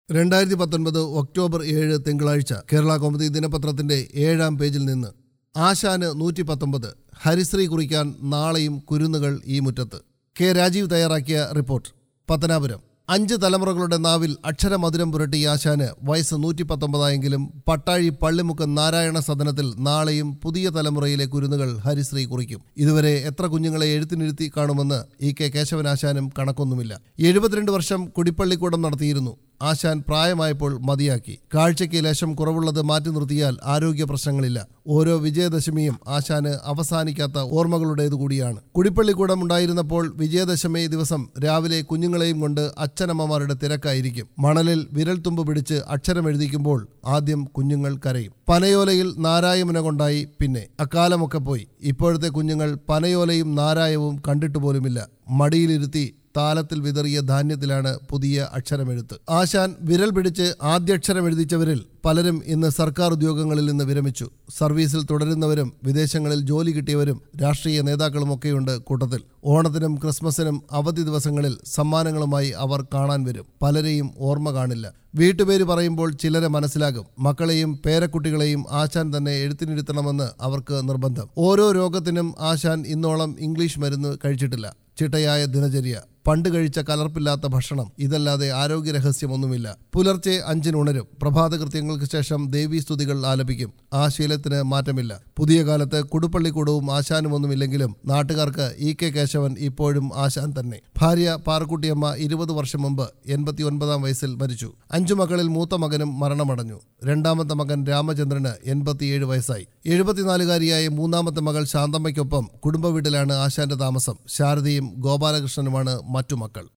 രണ്ടായിരത്തി പത്തൊൻപത് ഒക്ടോബർ ഏഴ് തിങ്കളാഴ്ച കേരള കൗമുദി ദിനപത്രത്തിന്റെ ഏഴാം പേജിൽ നിന്ന് ആശാന് നൂറ്റി പത്തൊമ്പത് ഹരിശ്രീ കുറിക്കാൻ നാളെയും കുരുന്നുകൾ ഈ മുറ്റത്ത് കെ രാജീവ് തയ്യാറാക്കിയ റിപ്പോർട്ട് പത്തനാപുരം അഞ്ച് തലമുറകളുടെ നാവിൽ അക്ഷരമധുരം പുരട്ടിയ ആശാന് വയസ്സ് നൂറ്റി പത്തൊമ്പതായെങ്കിലും പട്ടാഴി പള്ളിമുക്ക് നാരായണ സദനത്തിൽ നാളെയും പുതിയ തലമുറയിലെ കുരുന്നുകൾ ഹരിശ്രീ കുറിക്കും ഇതുവരെ എത്ര കുഞ്ഞുങ്ങളെ എഴുത്തിനിരുത്തി കാണുമെന്ന് ഇ കെ കേശവൻ ആശാനും കണക്കൊന്നുമില്ല എഴുപത്തിരണ്ട് വർഷം കുടിപ്പള്ളിക്കൂടം നടത്തിയിരുന്നു ആശാൻ പ്രായമായപ്പോൾ മതിയാക്കി കാഴ്ചയ്ക്ക് ലേശം കുറവുള്ളത് മാറ്റി നിർത്തിയാൽ ആരോഗ്യ പ്രശ്നങ്ങളില്ല ഓരോ വിജയദശമിയും ആശാന് അവസാനിക്കാത്ത ഓർമ്മകളുടേതു കൂടിയാണ് കുടിപ്പള്ളിക്കൂടം ഉണ്ടായിരുന്നപ്പോൾ വിജയദശമി ദിവസം രാവിലെ കുഞ്ഞുങ്ങളെയും കൊണ്ട് അച്ഛനമ്മമാരുടെ തിരക്കായിരിക്കും മണലിൽ വിരൽത്തുമ്പ് പിടിച്ച് അക്ഷരം എഴുതിക്കുമ്പോൾ ആദ്യം കുഞ്ഞുങ്ങൾ കരയും പനയോലയിൽ നാരായമുന കൊണ്ടായി പിന്നെ അക്കാലമൊക്കെ പോയി ഇപ്പോഴത്തെ കുഞ്ഞുങ്ങൾ പനയോലയും നാരായവും കണ്ടിട്ട് പോലുമില്ല മടിയിലിരുത്തി താലത്തിൽ വിതറിയ ധാന്യത്തിലാണ് പുതിയ അക്ഷരമെഴുത്ത് ആശാൻ വിരൽ പിടിച്ച് ആദ്യാക്ഷരം എഴുതിച്ചവരിൽ പലരും ഇന്ന് സർക്കാർ ഉദ്യോഗങ്ങളിൽ നിന്ന് വിരമിച്ചു സർവീസിൽ തുടരുന്നവരും വിദേശങ്ങളിൽ ജോലി കിട്ടിയവരും രാഷ്ട്രീയ നേതാക്കളുമൊക്കെയുണ്ട് കൂട്ടത്തിൽ ഓണത്തിനും ക്രിസ്മസിനും അവധി ദിവസങ്ങളിൽ സമ്മാനങ്ങളുമായി അവർ കാണാൻ വരും പലരെയും ഓർമ്മ കാണില്ല വീട്ടുപേര് പറയുമ്പോൾ ചിലരെ മനസ്സിലാകും മക്കളെയും പേരക്കുട്ടികളെയും ആശാൻ തന്നെ എഴുത്തിനിരുത്തണമെന്ന് അവർക്ക് നിർബന്ധം ഓരോ രോഗത്തിനും ആശാൻ ഇന്നോളം ഇംഗ്ലീഷ് മരുന്ന് കഴിച്ചിട്ടില്ല ചിട്ടയായ ദിനചര്യ പണ്ട് കഴിച്ച കലർപ്പില്ലാത്ത ഭക്ഷണം ഇതല്ലാതെ ആരോഗ്യ രഹസ്യമൊന്നുമില്ല പുലർച്ചെ അഞ്ചിന് ഉണരും പ്രഭാത കൃത്യങ്ങൾക്ക് ശേഷം ദേവീസ്തുതികൾ ആലപിക്കും ആ ശീലത്തിന് മാറ്റമില്ല പുതിയ കാലത്ത് കുടുപ്പള്ളിക്കൂടവും ആശാനുമൊന്നുമില്ലെങ്കിലും നാട്ടുകാർക്ക് ഇ കെ കേശവൻ ഇപ്പോഴും ആശാൻ തന്നെ ഭാര്യ പാറക്കുട്ടിയമ്മ ഇരുപത് വർഷം മുമ്പ് എൺപത്തി ഒൻപതാം വയസ്സിൽ മരിച്ചു അഞ്ചു മക്കളിൽ മൂത്ത മകനും മരണമടഞ്ഞു രണ്ടാമത്തെ മകൻ രാമചന്ദ്രന് എൺപത്തിയേഴ് വയസ്സായി എഴുപത്തിനാലുകാരിയായ മൂന്നാമത്തെ മകൾ ശാന്തമ്മയ്ക്കൊപ്പം കുടുംബ വീട്ടിലാണ് ആശാന്റെ താമസം ശാരദയും ഗോപാലകൃഷ്ണനുമാണ് മറ്റു മക്കൾ